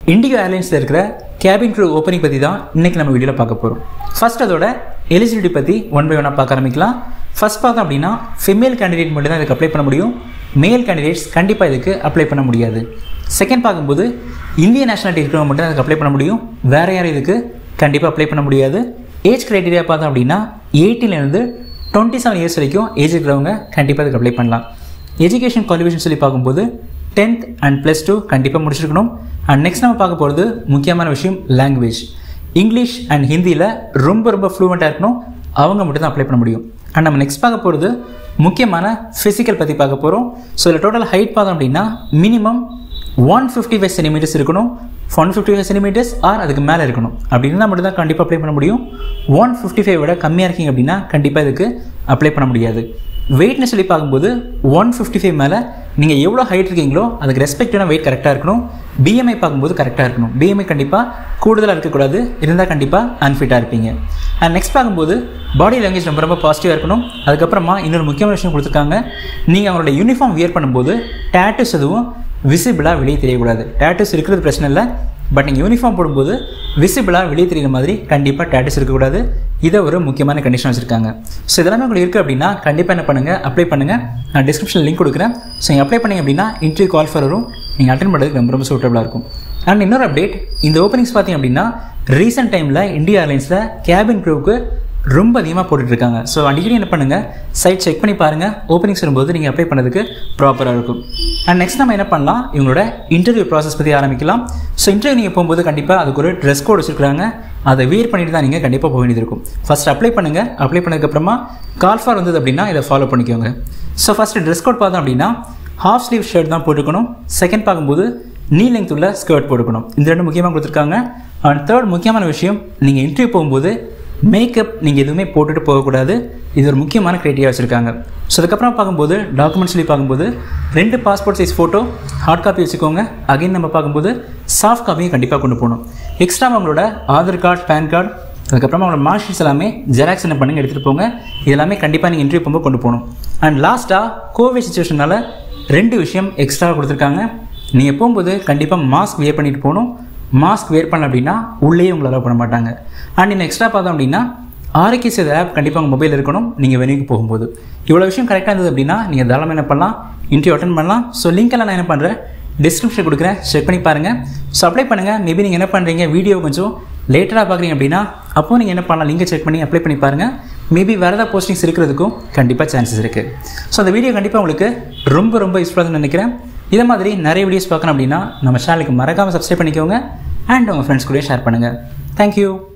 indigo ஏர்லைன்ஸில் இருக்கிற cabin crew opening பற்றி தான் இன்றைக்கி நம்ம வீடியோவில் பார்க்க போகிறோம் ஃபர்ஸ்ட் அதோட எலிஜிபிலிட்டி பற்றி ஒன் பை ஒன்னாக பார்க்க ஆரம்பிக்கலாம் ஃபர்ஸ்ட் பார்த்தோம் அப்படின்னா ஃபெமேல் கேண்டிடேட் மட்டும் தான் இதுக்கு அப்ளை பண்ண முடியும் மேல் கேண்டிடேட்ஸ் கண்டிப்பாக இதுக்கு அப்ளை பண்ண முடியாது செகண்ட் பார்க்கும்போது இந்திய நேஷனாலிட்டி இருக்கிறவங்க மட்டும் தான் அதுக்கு அப்ளை பண்ண முடியும் வேறு யாரும் இதுக்கு கண்டிப்பாக அப்ளை பண்ண முடியாது ஏஜ் க்ரைட்டீரியா பார்த்தோம் அப்படின்னா 18 ல இருந்து டுவெண்ட்டி செவன் இயர்ஸ் வரைக்கும் ஏஜ் இருக்கிறவங்க கண்டிப்பாக அதுக்கு அப்ளை பண்ணலாம் எஜுகேஷன் குவாலிஃபிகேஷன் சொல்லி பார்க்கும்போது டென்த் அண்ட் ப்ளஸ் டூ கண்டிப்பாக முடிச்சிருக்கணும் அண்ட் நெக்ஸ்ட் நம்ம பார்க்க போகிறது முக்கியமான விஷயம் லாங்குவேஜ் இங்கிலீஷ் அண்ட் ஹிந்தியில் ரொம்ப ரொம்ப ஃப்ளூவெண்ட்டாக இருக்கணும் அவங்க மட்டும் தான் அப்ளை பண்ண முடியும் அண்ட் நம்ம நெக்ஸ்ட் பார்க்க போகிறது முக்கியமான ஃபிசிக்கல் பற்றி பார்க்க போகிறோம் ஸோ இதில் டோட்டல் ஹைட் பார்த்தோம் அப்படின்னா minimum one fifty five centimetres இருக்கணும் one fifty five centimetres or அதுக்கு மேலே இருக்கணும் அப்படி இருந்தால் மட்டும் தான் கண்டிப்பாக அப்ளை பண்ண முடியும் ஒன் ஃபிஃப்டி ஃபைவ் விட கம்மியாக இருக்கீங்க அப்படின்னா கண்டிப்பாக இதுக்கு அப்ளை பண்ண முடியாது வெயிட்னு சொல்லி பார்க்கும்போது ஒன் ஃபிஃப்டி ஃபைவ் மேலே நீங்கள் எவ்வளோ ஹைட் இருக்கீங்களோ அதுக்கு ரெஸ்பெக்டிவான வெயிட் கரெக்டாக இருக்கணும் பிஎம்ஐ பார்க்கும்போது கரெக்டாக இருக்கணும் பிஎம்ஐ கண்டிப்பாக கூடுதலாக இருக்கக்கூடாது இருந்தால் கண்டிப்பாக அன்ஃபிட்டாக இருப்பீங்க அண்ட் நெக்ஸ்ட் பார்க்கும்போது பாடி லாங்குவேஜ் ரொம்ப ரொம்ப பாசிட்டிவாக இருக்கணும் அதுக்கப்புறமா இன்னொரு முக்கியமான விஷயம் கொடுத்துருக்காங்க நீங்கள் அவங்களோட யூனிஃபார்ம் வியர் பண்ணும்போது டேட்டூஸ் எதுவும் விசிபிளாக வெளியே தெரியக்கூடாது டேட்டூஸ் இருக்கிறது பிரச்சனை இல்லை பட் நீங்கள் யூனிஃபார்ம் போடும்போது விசிபிளாக வெளியே தெரியுற மாதிரி கண்டிப்பாக டேட்டஸ் இருக்கக்கூடாது இதை ஒரு முக்கியமான கண்டிஷன் வச்சுருக்காங்க ஸோ இதெல்லாமே உங்களுக்கு இருக்குது அப்படின்னா கண்டிப்பாக என்ன பண்ணுங்கள் அப்ளை பண்ணுங்கள் நான் டிஸ்கிரிப்ஷனில் லிங்க் கொடுக்குறேன் ஸோ நீங்கள் அப்ளை பண்ணீங்க அப்படின்னா இன்டர்வியூ கால் ஃபார் வரும் நீங்கள் அட்டன் பண்ணுறதுக்கு ரொம்ப ரொம்ப சூட்டபுளாக இருக்கும் அண்ட் இன்னொரு அப்டேட் இந்த ஓப்பனிங்ஸ் பார்த்தீங்க அப்படின்னா ரீசெண்ட் டைமில் இந்தியா ஏர்லைன்ஸில் கேபின் க்ரூவுக்கு ரொம்ப அதிகமாக போட்டுட்ருக்காங்க ஸோ அடிக்கடி என்ன பண்ணுங்கள் சைட் செக் பண்ணி பாருங்கள் ஓப்பனிங்ஸ் வரும்போது நீங்கள் அப்ளை பண்ணதுக்கு ப்ராப்பராக இருக்கும் அண்ட் நெக்ஸ்ட் நம்ம என்ன பண்ணலாம் இவங்களோட இன்டர்வியூ ப்ராசஸ் பற்றி ஆரம்பிக்கலாம் ஸோ இன்டர்வியூ நீங்கள் போகும்போது கண்டிப்பாக அதுக்கு ஒரு ட்ரெஸ் கோட் வச்சுருக்காங்க அதை வியர் பண்ணிட்டு தான் நீங்கள் கண்டிப்பாக போக வேண்டியது இருக்கும் ஃபஸ்ட் அப்ளை பண்ணுங்கள் அப்ளை பண்ணதுக்கப்புறமா கால் ஃபார் வந்தது அப்படின்னா இதை ஃபாலோ பண்ணிக்கோங்க ஸோ ஃபஸ்ட்டு ட்ரெஸ் கோட் பார்த்தோம் அப்படின்னா ஹாஃப் ஸ்லீவ் ஷர்ட் தான் போட்டுக்கணும் செகண்ட் பார்க்கும்போது நீ லெங்க் உள்ள ஸ்கர்ட் போட்டுக்கணும் இந்த ரெண்டு முக்கியமாக கொடுத்துருக்காங்க அண்ட் தேர்ட் முக்கியமான விஷயம் நீங்கள் இன்டர்வியூ போகும்போது மேக்கப் நீங்கள் எதுவுமே போட்டுட்டு போகக்கூடாது இது ஒரு முக்கியமான க்ரைட்டீரியா வச்சுருக்காங்க ஸோ அதுக்கப்புறம் பார்க்கும்போது டாக்குமெண்ட்ஸ் சொல்லி பார்க்கும்போது ரெண்டு passport size photo hard copy வச்சுக்கோங்க அகைன் நம்ம பார்க்கும்போது சாஃப்ட் காப்பியும் கண்டிப்பாக கொண்டு போகணும் எக்ஸ்ட்ரா அவங்களோட ஆதார் கார்டு பேன் கார்டு அதுக்கப்புறமா அவங்களோட மார்க் ஷீட்ஸ் எல்லாமே ஜெராக்ஸ் என்ன பண்ணுங்க எடுத்துகிட்டு போங்க இது எல்லாமே கண்டிப்பாக நீங்கள் இன்டர்வியூ போகும்போது கொண்டு போகணும் அண்ட் லாஸ்ட்டாக கோவிட் சுச்சுவேஷனால் ரெண்டு விஷயம் எக்ஸ்ட்ரா கொடுத்துருக்காங்க நீங்கள் போகும்போது கண்டிப்பாக மாஸ்க் வியர் பண்ணிட்டு போகணும் மாஸ்க் வேர் பண்ணல அப்படின்னா உள்ளே உங்களை அலோவ் பண்ண மாட்டாங்க அண்ட் இன்னும் எக்ஸ்ட்ரா பார்த்தோம் அப்படின்னா ஆரோக்கிய சேது ஆப் கண்டிப்பாக உங்கள் மொபைல் இருக்கணும் நீங்கள் வெளியூக்கு போகும்போது இவ்வளோ விஷயம் கரெக்டாக இருந்தது அப்படின்னா நீங்கள் தாராளமாக என்ன பண்ணலாம் இன்டர்வியூ அட்டன் பண்ணலாம் ஸோ லிங்க் எல்லாம் நான் என்ன பண்ணுறேன் டிஸ்கிரிப்ஷன் கொடுக்குறேன் செக் பண்ணி பாருங்கள் ஸோ அப்ளை பண்ணுங்கள் மேபி நீங்கள் என்ன பண்ணுறீங்க வீடியோ கொஞ்சம் லேட்டராக பார்க்குறீங்க அப்படின்னா அப்போது நீங்கள் என்ன பண்ணலாம் லிங்கை செக் பண்ணி அப்ளை பண்ணி பாருங்கள் மேபி வேறு ஏதாவது போஸ்டிங்ஸ் இருக்கிறதுக்கும் கண்டிப்பாக சான்சஸ் இருக்குது ஸோ அந்த வீடியோ கண்டிப்பாக உங்களுக்கு ரொம்ப ரொம்ப யூஸ்ஃபுல்லாக நினைக்கிறேன் இதே மாதிரி நிறைய வீடியோஸ் பார்க்கணும் அப்படின்னா நம்ம சேனலுக்கு மறக்காமல் சப்ஸ்கிரைப் பண்ணிக்கோங்க அண்ட் உங்கள் ஃப்ரெண்ட்ஸ் கூட ஷேர் பண்ணுங்கள் தேங்க்யூ